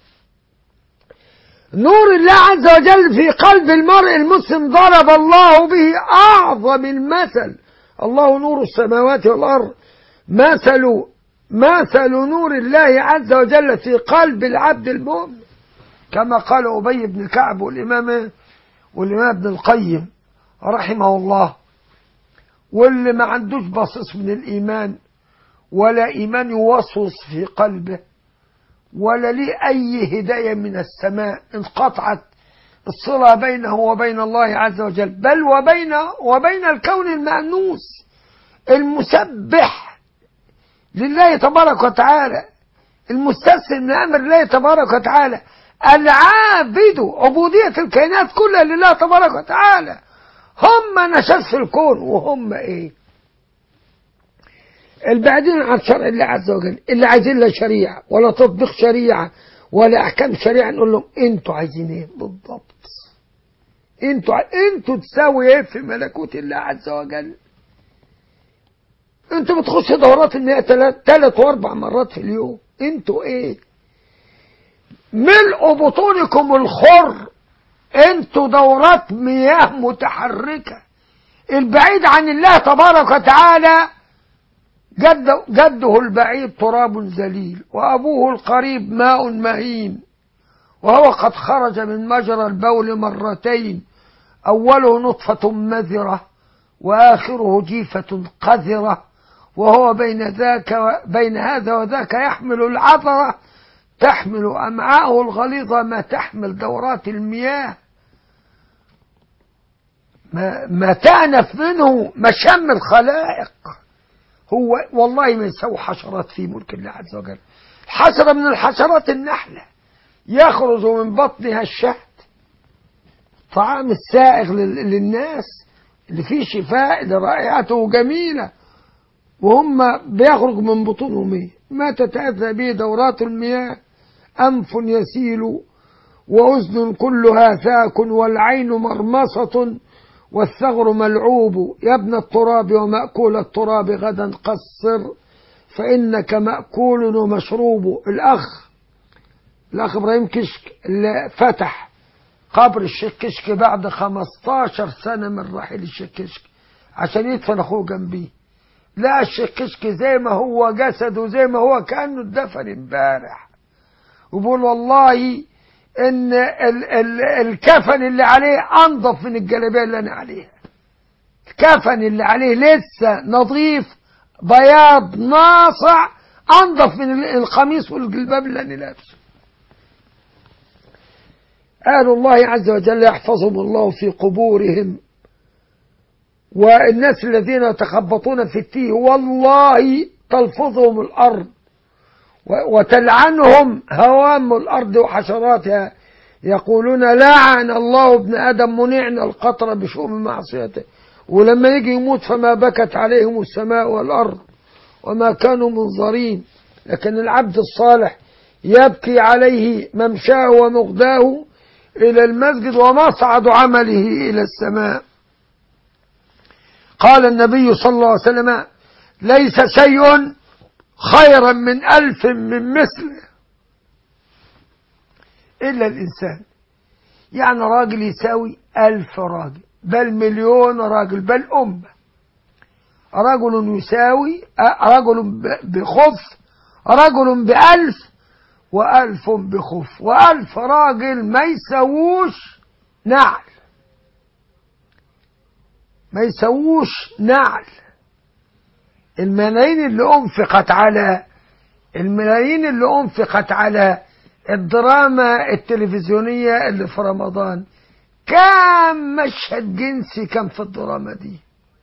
نور الله عز وجل في قلب المرء المسلم ضرب الله به أعظم المثل الله نور السماوات والأرض مثل مثل نور الله عز وجل في قلب العبد المؤمن كما قال أبي بن كعب والإمام والإمام ابن القيم رحمه الله واللي ما عندوش بصيص من الإيمان ولا إيمان يوصوص في قلبه ولا ليه أي هداية من السماء انقطعت الصلة بينه وبين الله عز وجل بل وبين وبين الكون المأنوس المسبح لله تبارك وتعالى المستسلم لأمر الله تبارك وتعالى العابد عبودية الكائنات كلها لله تبارك وتعالى هم نشاز في الكون وهم ايه البعدين عن شرع الله عز وجل اللي عايزين لا شريعة ولا تطبيق شريعة ولا احكام شريعة نقول لهم انتوا عايزين ايه بالضبط انتوا انتوا تساوي ايه في ملكوت الله عز وجل انتوا بتخشوا دورات المياه ثلاث واربع مرات في اليوم انتوا ايه ملء بطونكم الخر انتوا دورات مياه متحركة البعيد عن الله تبارك وتعالى جد جده البعيد تراب ذليل وأبوه القريب ماء مهين وهو قد خرج من مجرى البول مرتين أوله نطفة مذرة وآخره جيفة قذرة وهو بين ذاك بين هذا وذاك يحمل العذرة تحمل أمعاءه الغليظة ما تحمل دورات المياه ما, ما تأنف منه مشم الخلائق هو والله ما يسوي حشرات في ملك الله عز وجل حشرة من الحشرات النحلة يخرج من بطنها الشهد طعام السائغ للناس اللي فيه شفاء اللي رائحته جميلة وهم بيخرج من بطونهم ايه ما تتأذى به دورات المياه أنف يسيل وأذن كلها ثاك والعين مرمصة والثغر ملعوب يا ابن التراب ومأكول التراب غدا قصر فإنك مأكول ومشروب الأخ الأخ إبراهيم كشك اللي فتح قبر الشيخ كشك بعد 15 سنة من رحيل الشيخ كشك عشان يدفن أخوه جنبيه لا الشيخ كشك زي ما هو جسده زي ما هو كأنه اتدفن امبارح وبقول والله ان ال ال الكفن اللي عليه انضف من الجلابيه اللي انا عليها الكفن اللي عليه لسه نظيف بياض ناصع انضف من القميص والجلباب اللي انا لابسه آل الله عز وجل يحفظهم الله في قبورهم والناس الذين يتخبطون في التيه والله تلفظهم الأرض و- وتلعنهم هوام الأرض وحشراتها يقولون لعن الله ابن آدم منعنا القطر بشؤم معصيته ولما يجي يموت فما بكت عليهم السماء والأرض وما كانوا منظرين لكن العبد الصالح يبكي عليه ممشاه ومغداه إلى المسجد ومصعد عمله إلى السماء قال النبي صلى الله عليه وسلم ليس شيء خيرا من ألف من مثله إلا الإنسان يعني راجل يساوي ألف راجل بل مليون راجل بل أمة رجل يساوي أ- رجل ب- بخف رجل بألف وألف بخف وألف راجل ما يسووش نعل ما يسووش نعل الملايين اللي أنفقت على الملايين اللي أنفقت على الدراما التلفزيونية اللي في رمضان كم مشهد جنسي كان في الدراما دي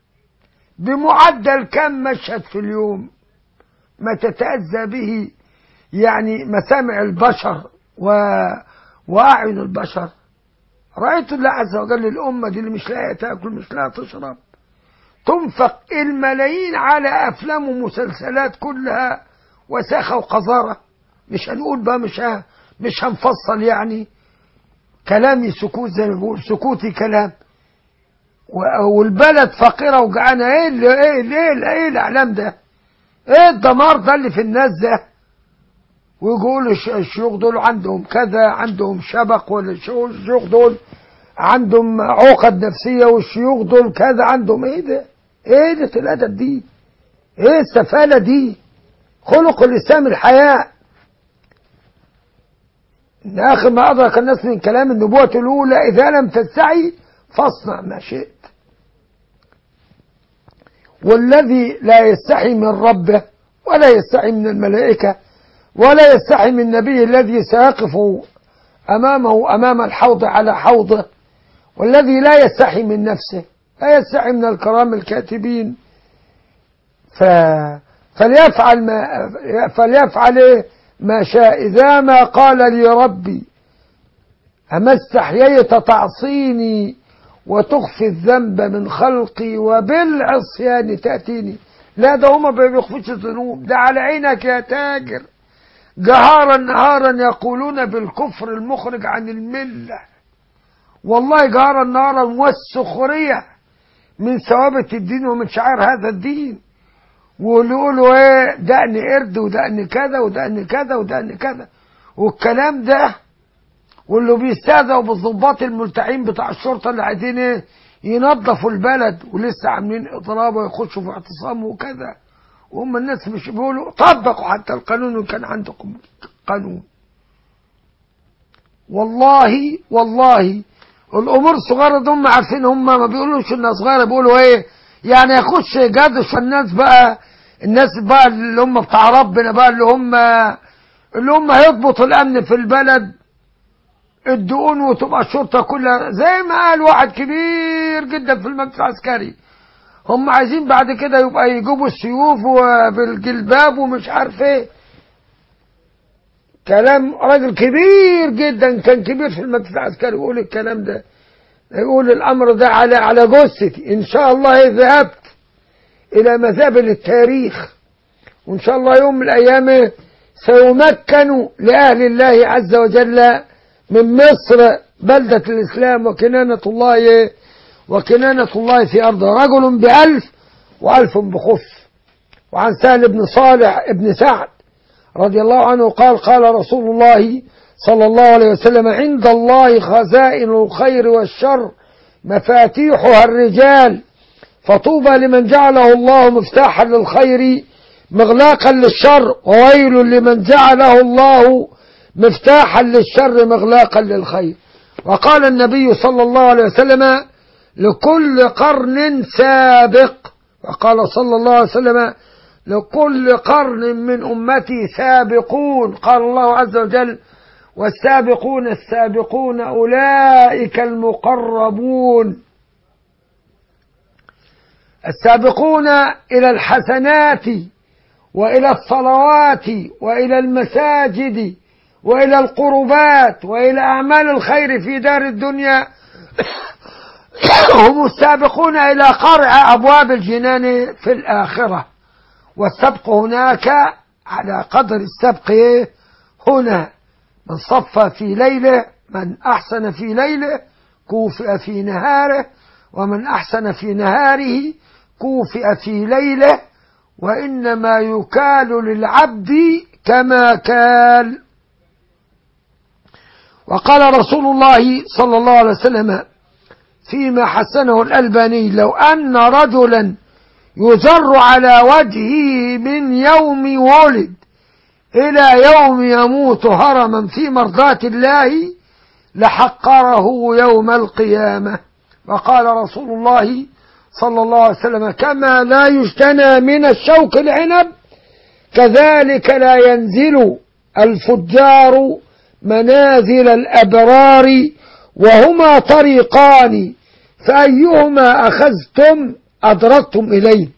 بمعدل كم مشهد في اليوم ما تتأذى به يعني مسامع البشر و... وأعين البشر رأيت الله عز وجل الأمة دي اللي مش لاقية تاكل مش لاقية تشرب تنفق الملايين على أفلام ومسلسلات كلها وساخة وقذارة مش هنقول بقى مش ه... مش هنفصل يعني كلامي سكوت زي ما بقول سكوتي كلام و- والبلد فقيرة وجعانة ايه اللي ايه اللي ايه, اللي ايه الاعلام ده ايه الدمار ده اللي في الناس ده ويقولوا الش- الشيوخ دول عندهم كذا عندهم شبق ولا الشيوخ الشيوخ دول عندهم عقد نفسية والشيوخ دول كذا عندهم ايه ده ايه ده الادب دي ايه السفالة دي خلق الاسلام الحياء إن آخر ما أدرك الناس من كلام النبوة الأولى إذا لم تستعي فاصنع ما شئت والذي لا يستحي من ربه ولا يستحي من الملائكة ولا يستحي من النبي الذي سيقف أمامه أمام الحوض على حوضه والذي لا يستحي من نفسه لا يستحي من الكرام الكاتبين ف... فليفعل ما فليفعل إيه؟ ما شاء إذا ما قال لي ربي أما استحييت تعصيني وتخفي الذنب من خلقي وبالعصيان تأتيني لا ده هما ما بيخفوش الذنوب ده على عينك يا تاجر جهارا نهارا يقولون بالكفر المخرج عن الملة والله جهارا نهارا والسخرية من ثوابت الدين ومن شعائر هذا الدين ويقولوا ايه دقن قرد ودقن كذا ودقن كذا ودقن كذا والكلام ده واللي بيستهزئوا بالضباط الملتحين بتاع الشرطه اللي عايزين ايه ينظفوا البلد ولسه عاملين اضراب ويخشوا في اعتصام وكذا وهم الناس مش بيقولوا طبقوا حتى القانون وان كان عندكم قانون والله والله الامور الصغيره دول هم عارفين هم ما بيقولوش انها صغيره بيقولوا ايه يعني يخش جدش الناس بقى الناس بقى اللي هم بتاع ربنا بقى اللي هم اللي هم هيضبطوا الامن في البلد الدقون وتبقى الشرطه كلها زي ما قال واحد كبير جدا في المجلس العسكري هم عايزين بعد كده يبقى يجيبوا السيوف وبالجلباب ومش عارف ايه كلام راجل كبير جدا كان كبير في المجلس العسكري يقول الكلام ده يقول الامر ده على على جثتي ان شاء الله ذهبت الى مزابل التاريخ وان شاء الله يوم من الايام سيمكن لاهل الله عز وجل من مصر بلدة الاسلام وكنانة الله وكنانة الله في ارض رجل بألف وألف بخف وعن سهل بن صالح بن سعد رضي الله عنه قال قال رسول الله صلى الله عليه وسلم عند الله خزائن الخير والشر مفاتيحها الرجال فطوبى لمن جعله الله مفتاحا للخير مغلاقا للشر وويل لمن جعله الله مفتاحا للشر مغلاقا للخير وقال النبي صلى الله عليه وسلم لكل قرن سابق وقال صلى الله عليه وسلم لكل قرن من أمتي سابقون قال الله عز وجل والسابقون السابقون أولئك المقربون السابقون إلى الحسنات وإلى الصلوات وإلى المساجد وإلى القربات وإلى أعمال الخير في دار الدنيا هم السابقون إلى قرع أبواب الجنان في الآخرة والسبق هناك على قدر السبق هنا من صف في ليله من أحسن في ليله كوفئ في نهاره ومن أحسن في نهاره كوفئ في ليله وإنما يكال للعبد كما كال وقال رسول الله صلى الله عليه وسلم فيما حسنه الألباني لو أن رجلا يجر على وجهه من يوم ولد إلى يوم يموت هرما في مرضاة الله لحقره يوم القيامة وقال رسول الله صلى الله عليه وسلم كما لا يجتنى من الشوك العنب كذلك لا ينزل الفجار منازل الأبرار وهما طريقان فأيهما أخذتم أدركتم إليه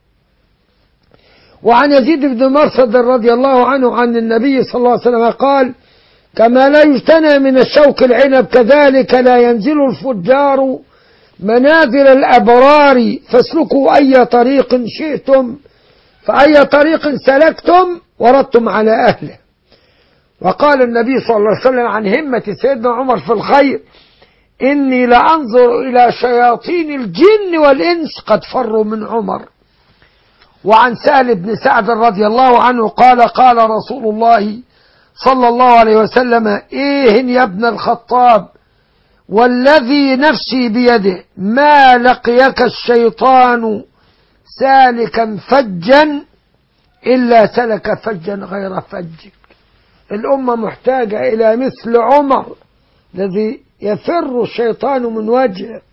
وعن يزيد بن مرصد رضي الله عنه عن النبي صلى الله عليه وسلم قال كما لا يجتنى من الشوك العنب كذلك لا ينزل الفجار منازل الأبرار فاسلكوا أي طريق شئتم فأي طريق سلكتم وردتم على أهله وقال النبي صلى الله عليه وسلم عن همة سيدنا عمر في الخير إني لأنظر إلى شياطين الجن والإنس قد فروا من عمر وعن سهل بن سعد رضي الله عنه قال قال رسول الله صلى الله عليه وسلم إيه يا ابن الخطاب والذي نفسي بيده ما لقيك الشيطان سالكا فجا إلا سلك فجا غير فجك الأمة محتاجة إلى مثل عمر الذي يفر الشيطان من وجهه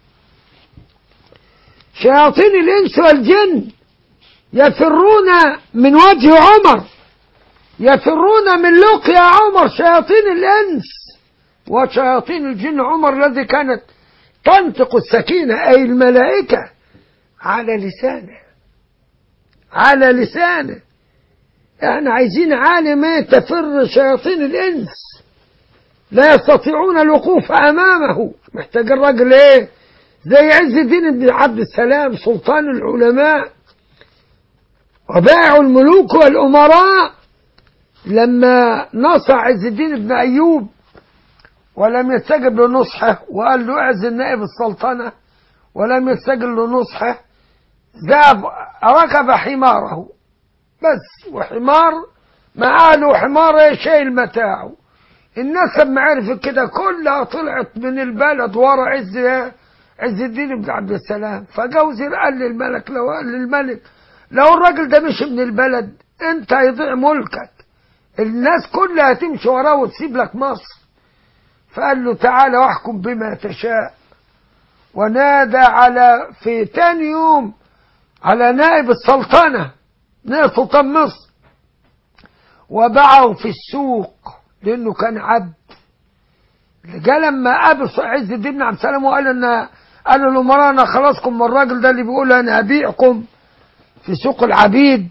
شياطين الإنس والجن يفرون من وجه عمر يفرون من لقيا عمر شياطين الإنس وشياطين الجن عمر الذي كانت تنطق السكينة أي الملائكة على لسانه على لسانه احنا عايزين عالم تفر شياطين الإنس لا يستطيعون الوقوف أمامه محتاج الراجل ايه زي عز الدين بن عبد السلام سلطان العلماء وبائع الملوك والأمراء لما نصح عز الدين بن أيوب ولم يستجب لنصحه وقال له اعزل نائب السلطنة ولم يستجب لنصحه ذهب ركب حماره بس وحمار معاله حمار شايل متاعه الناس لما عرفت كده كلها طلعت من البلد ورا عز عز الدين بن عبد السلام فجوزر قال للملك لو قال للملك لو الراجل ده مشي من البلد انت هيضيع ملكك الناس كلها هتمشي وراه وتسيب لك مصر فقال له تعالى واحكم بما تشاء ونادى على في تاني يوم على نائب السلطنة نائب سلطان مصر وباعه في السوق لأنه كان عبد جاء لما قابل عز الدين بن عبد السلام وقال ان قال للأمراء أنا خلاصكم من الراجل ده اللي بيقول أنا أبيعكم في سوق العبيد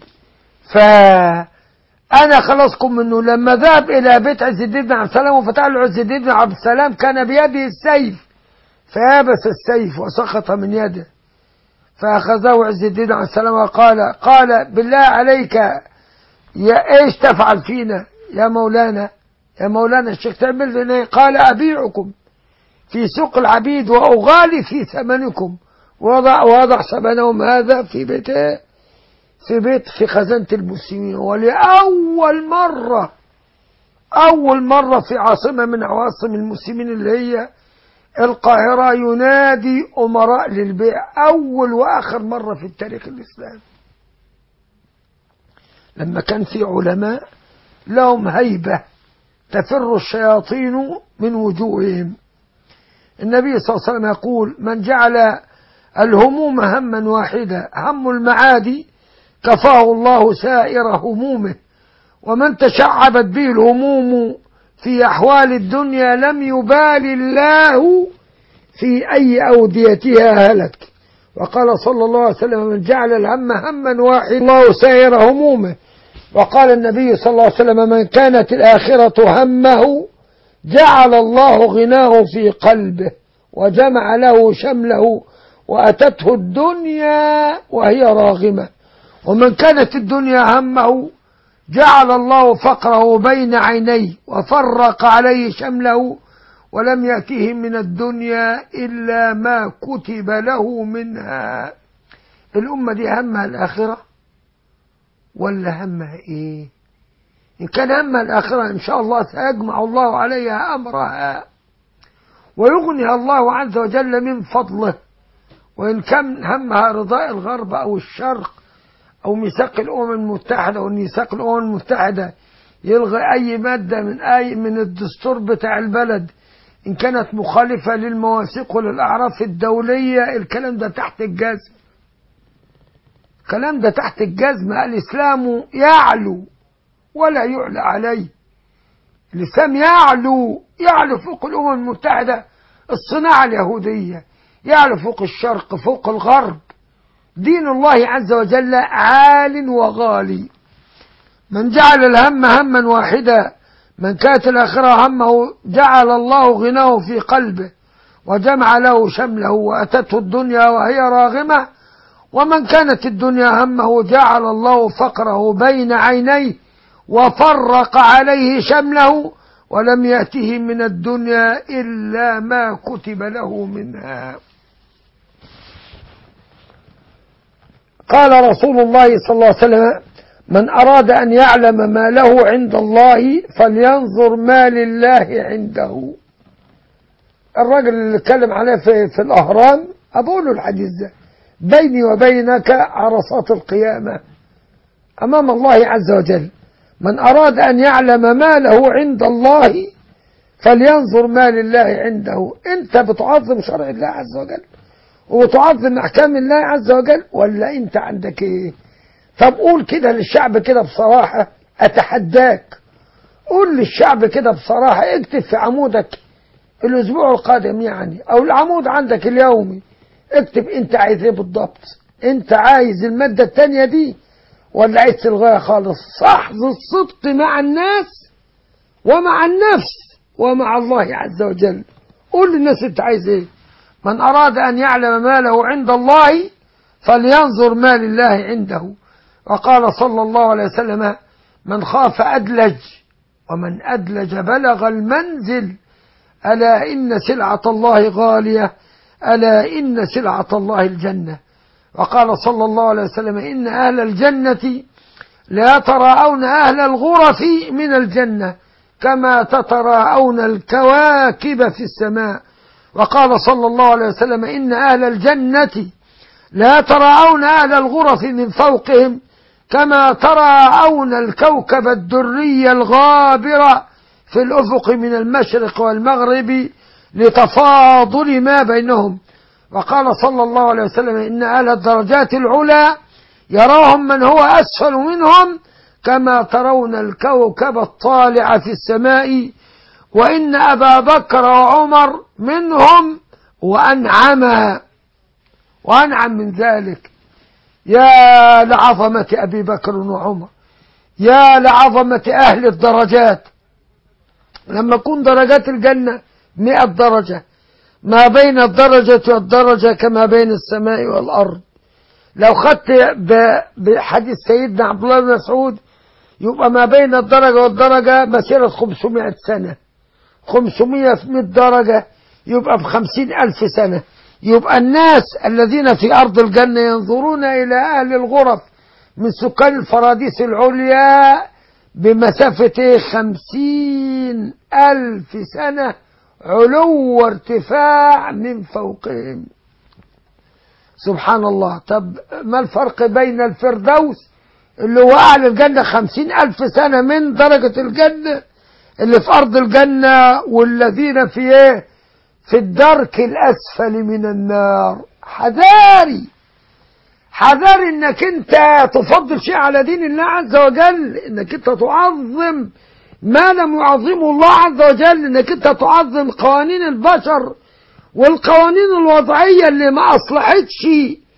فأنا خلاصكم منه لما ذهب إلى بيت عز الدين بن عبد السلام وفتح له عز الدين بن عبد السلام كان بيده السيف فيابس السيف وسقط من يده فأخذه عز الدين بن عبد السلام وقال قال بالله عليك يا ايش تفعل فينا يا مولانا يا مولانا الشيخ تعمل لنا إيه؟ قال أبيعكم في سوق العبيد وأغالي في ثمنكم وضع وضع ثمنهم هذا في بيت في بيت في خزانة المسلمين ولأول مرة أول مرة في عاصمة من عواصم المسلمين اللي هي القاهرة ينادي أمراء للبيع أول وآخر مرة في التاريخ الإسلامي لما كان في علماء لهم هيبة تفر الشياطين من وجوههم النبي صلى الله عليه وسلم يقول من جعل الهموم هما واحدا هم المعادي كفاه الله سائر همومه ومن تشعبت به الهموم في أحوال الدنيا لم يبال الله في أي أوديتها هلك وقال صلى الله عليه وسلم من جعل الهم هما واحد الله سائر همومه وقال النبي صلى الله عليه وسلم من كانت الآخرة همه جعل الله غناه في قلبه وجمع له شمله وأتته الدنيا وهي راغمة ومن كانت الدنيا همه جعل الله فقره بين عينيه وفرق عليه شمله ولم يأته من الدنيا إلا ما كتب له منها الأمة دي همها الآخرة ولا همها إيه إن كان همها الآخرة إن شاء الله سيجمع الله عليها أمرها ويغنيها الله عز وجل من فضله وإن كان همها رضاء الغرب أو الشرق أو ميثاق الأمم المتحدة والميثاق الأمم المتحدة يلغي أي مادة من أي من الدستور بتاع البلد إن كانت مخالفة للمواثيق وللأعراف الدولية الكلام ده تحت الجزم الكلام ده تحت الجزم الإسلام يعلو ولا يعلى عليه الإسلام يعلو يعلو فوق الأمم المتحدة الصناعة اليهودية يعلو فوق الشرق فوق الغرب دين الله عز وجل عال وغالي من جعل الهم هما واحدا من كانت الآخرة همه جعل الله غناه في قلبه وجمع له شمله وأتته الدنيا وهي راغمة ومن كانت الدنيا همه جعل الله فقره بين عينيه وفرق عليه شمله ولم يأته من الدنيا إلا ما كتب له منها قال رسول الله صلى الله عليه وسلم من أراد أن يعلم ما له عند الله فلينظر ما لله عنده الرجل اللي اتكلم عليه في, في الأهرام أقول له الحديث ده بيني وبينك عرصات القيامة أمام الله عز وجل من أراد أن يعلم ما له عند الله فلينظر ما لله عنده أنت بتعظم شرع الله عز وجل وتعظم أحكام الله عز وجل ولا أنت عندك إيه طب قول كده للشعب كده بصراحة أتحداك قول للشعب كده بصراحة اكتب في عمودك الأسبوع القادم يعني أو العمود عندك اليومي اكتب أنت عايز إيه بالضبط أنت عايز المادة التانية دي ولا عايز تلغيها خالص صحظ الصدق مع الناس ومع النفس ومع الله عز وجل قول للناس أنت عايز إيه من أراد أن يعلم ما له عند الله فلينظر ما لله عنده وقال صلى الله عليه وسلم من خاف أدلج ومن أدلج بلغ المنزل ألا إن سلعة الله غالية ألا إن سلعة الله الجنة وقال صلى الله عليه وسلم إن أهل الجنة لا يتراءون أهل الغرف من الجنة كما تتراءون الكواكب في السماء وقال صلى الله عليه وسلم إن أهل الجنة لا تراءون أهل الغرف من فوقهم كما تراءون الكوكب الدري الغابر في الأفق من المشرق والمغرب لتفاضل ما بينهم وقال صلى الله عليه وسلم إن أهل الدرجات العلى يراهم من هو أسفل منهم كما ترون الكوكب الطالع في السماء وإن أبا بكر وعمر منهم وأنعما وأنعم من ذلك يا لعظمة أبي بكر وعمر يا لعظمة أهل الدرجات لما تكون درجات الجنة مئة درجة ما بين الدرجة والدرجة كما بين السماء والأرض لو خدت بحديث سيدنا عبد الله بن مسعود يبقى ما بين الدرجة والدرجة مسيرة 500 سنة 500 في 100 درجة يبقى بخمسين ألف سنة يبقى الناس الذين في أرض الجنة ينظرون إلى أهل الغرف من سكان الفراديس العليا بمسافة خمسين ألف سنة علو وارتفاع من فوقهم سبحان الله طب ما الفرق بين الفردوس اللي هو أعلى الجنة خمسين ألف سنة من درجة الجنة اللي في أرض الجنة والذين في إيه في الدرك الأسفل من النار حذاري حذاري انك انت تفضل شيء على دين الله عز وجل انك انت تعظم ما لم يعظمه الله عز وجل انك انت تعظم قوانين البشر والقوانين الوضعية اللي ما اصلحتش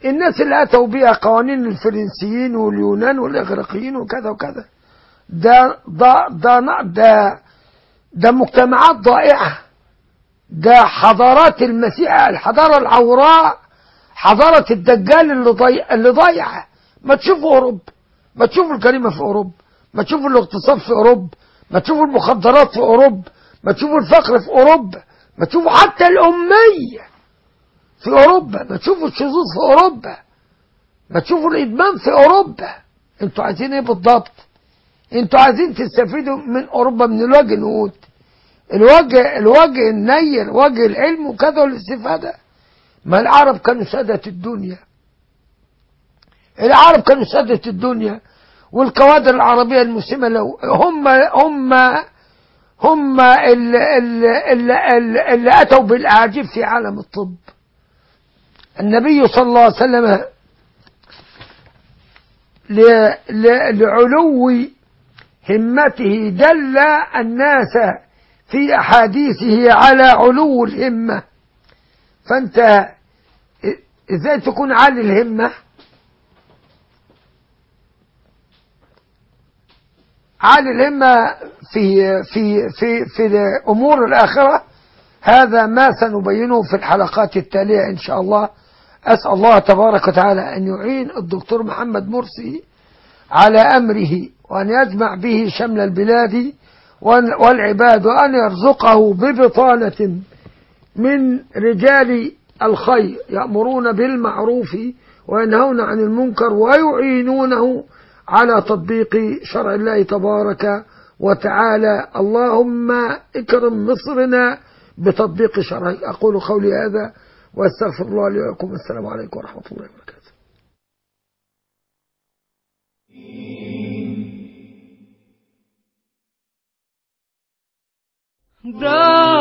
الناس اللي أتوا بها قوانين الفرنسيين واليونان والإغريقيين وكذا وكذا ده ده ده ده, ده مجتمعات ضائعة ده حضارات المسيح الحضارة العوراء حضارة الدجال اللي ضيع اللي ضايعة ما تشوفوا أوروبا ما تشوفوا الجريمة في أوروبا ما تشوفوا الاغتصاب في أوروبا ما تشوفوا المخدرات في أوروبا ما تشوفوا الفقر في أوروبا ما تشوفوا حتى الأمية في أوروبا ما تشوفوا الشذوذ في أوروبا ما تشوفوا الإدمان في أوروبا انتوا عايزين ايه بالضبط انتوا عايزين تستفيدوا من أوروبا من الوجه النقود الوجه الوجه النير وجه العلم وكذا والاستفادة ما العرب كانوا سادة الدنيا العرب كانوا سادة الدنيا والكوادر العربية المسلمة لو هم هم هم اللي, اللي, اللي, اللي أتوا بالأعاجيب في عالم الطب النبي صلى الله عليه وسلم لعلو همته دل الناس في أحاديثه على علو الهمة فأنت إزاي تكون عالي الهمة عالي الهمة في في في في أمور الآخرة هذا ما سنبينه في الحلقات التالية إن شاء الله أسأل الله تبارك وتعالى أن يعين الدكتور محمد مرسي على أمره وأن يجمع به شمل البلاد والعباد وأن يرزقه ببطانة من رجال الخير يأمرون بالمعروف وينهون عن المنكر ويعينونه على تطبيق شرع الله تبارك وتعالى اللهم اكرم مصرنا بتطبيق شرعه أقول قولي هذا واستغفر الله لي ولكم والسلام عليكم ورحمة الله وبركاته دار